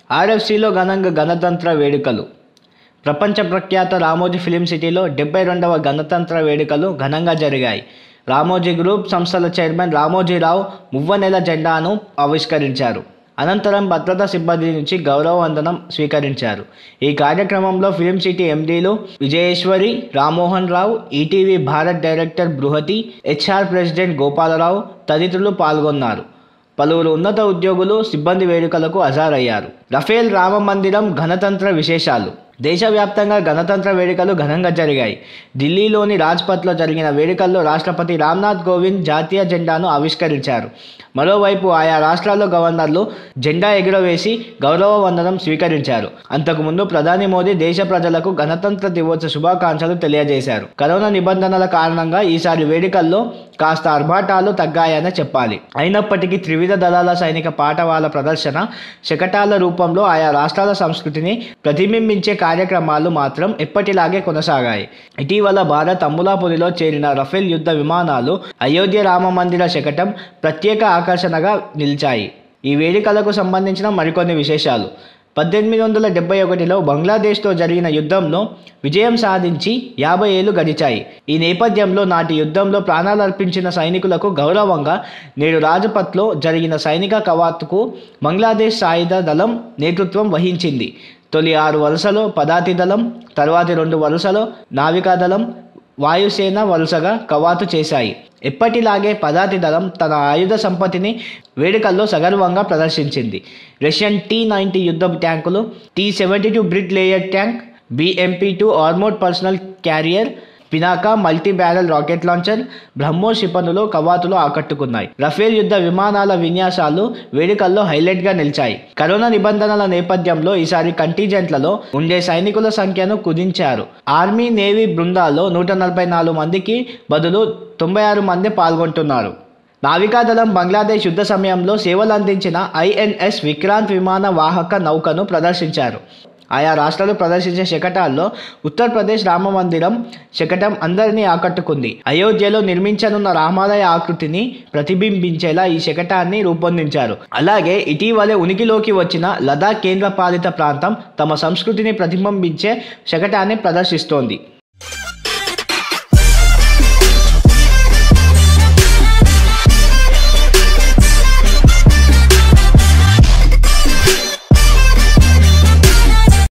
ఆర్ఎఫ్సిలో ఘనంగా గణతంత్ర వేడుకలు ప్రపంచ ప్రఖ్యాత రామోజీ ఫిలిం సిటీలో డెబ్బై రెండవ గణతంత్ర వేడుకలు ఘనంగా జరిగాయి రామోజీ గ్రూప్ సంస్థల చైర్మన్ రామోజీరావు మువ్వనెల జెండాను ఆవిష్కరించారు అనంతరం భద్రతా సిబ్బంది నుంచి గౌరవ వందనం స్వీకరించారు ఈ కార్యక్రమంలో ఫిలిం సిటీ ఎండీలు Vijayeshwari Rammohan Rao ETV Bharat director Bruhathi HR president Gopalarao తదితరులు పాల్గొన్నారు పలువురు ఉన్నత ఉద్యోగులు సిబ్బంది వేడుకలకు హాజరయ్యారు రఫేల్ రామ మందిరం గణతంత్ర విశేషాలు దేశవ్యాప్తంగా గణతంత్ర వేడుకలు ఘనంగా జరిగాయి ఢిల్లీలోని రాజ్పథ్లో జరిగిన వేడుకల్లో రాష్ట్రపతి రామ్నాథ్ కోవింద్ జాతీయ జెండాను ఆవిష్కరించారు మరోవైపు ఆయా రాష్ట్రాల్లో గవర్నర్లు జెండా ఎగురవేసి గౌరవ వందనం స్వీకరించారు అంతకుముందు ప్రధాని మోదీ దేశ ప్రజలకు గణతంత్ర దివోత్సవ శుభాకాంక్షలు తెలియజేశారు కరోనా నిబంధనల కారణంగా ఈసారి వేడుకల్లో కాస్త ఆర్భాటాలు తగ్గాయనే చెప్పాలి అయినప్పటికీ త్రివిధ దళాల సైనిక పాఠవాల ప్రదర్శన శకటాల రూపంలో ఆయా రాష్ట్రాల సంస్కృతిని ప్రతిబింబించే కార్యక్రమాలు మాత్రం ఎప్పటిలాగే కొనసాగాయి ఇటీవల భారత్ అమ్ములాపురిలో చేరిన రఫేల్ యుద్ధ విమానాలు అయోధ్య రామ మందిర శకటం ప్రత్యేక ఆకర్షణగా నిలిచాయి ఈ వేడుకలకు సంబంధించిన మరికొన్ని విశేషాలు పద్దెనిమిది వందల డెబ్బై ఒకటిలో బంగ్లాదేశ్తో జరిగిన యుద్ధంలో విజయం సాధించి యాభై ఏళ్లు గడిచాయి ఈ నేపథ్యంలో నాటి యుద్ధంలో ప్రాణాలర్పించిన సైనికులకు గౌరవంగా నేడు రాజపథ్లో జరిగిన సైనిక కవాతుకు బంగ్లాదేశ్ సాయుధ దళం నేతృత్వం వహించింది తొలి ఆరు వరుసలో పదాతి దళం తర్వాతి రెండు వరుసలో నావికాదళం వాయుసేన వరుసగా కవాతు చేశాయి ఎప్పటిలాగే పదాతి దళం తన ఆయుధ సంపత్తిని వేడుకల్లో సగర్వంగా ప్రదర్శించింది రష్యన్ టీ నైంటీ యుద్ధ ట్యాంకులు T seventy two bridge layer tank BMP two armoured personnel carrier Pinaka multi barrel rocket launcher BrahMos క్షిపణులు కవాతులు ఆకట్టుకున్నాయి రఫేల్ యుద్ధ విమానాల విన్యాసాలు వేడుకల్లో హైలైట్గా నిలిచాయి కరోనా నిబంధనల నేపథ్యంలో ఈసారి కంటిజెంట్లలో ఉండే సైనికుల సంఖ్యను కుదించారు ఆర్మీ నేవీ బృందాల్లో నూట నలభై నాలుగు మందికి బదులు తొంభై ఆరు మంది పాల్గొంటున్నారు నావికాదళం బంగ్లాదేశ్ యుద్ధ సమయంలో సేవలు అందించిన ఐఎన్ఎస్ విక్రాంత్ విమాన వాహక నౌకను ప్రదర్శించారు ఆయా రాష్ట్రాలు ప్రదర్శించే శకటాల్లో ఉత్తరప్రదేశ్ రామ మందిరం శకటం అందరినీ ఆకట్టుకుంది అయోధ్యలో నిర్మించనున్న రామాలయ ఆకృతిని ప్రతిబింబించేలా ఈ శకటాన్ని రూపొందించారు అలాగే ఇటీవలే ఉనికిలోకి వచ్చిన లదాఖ్ కేంద్రపాలిత ప్రాంతం తమ సంస్కృతిని ప్రతిబింబించే శకటాన్ని ప్రదర్శిస్తోంది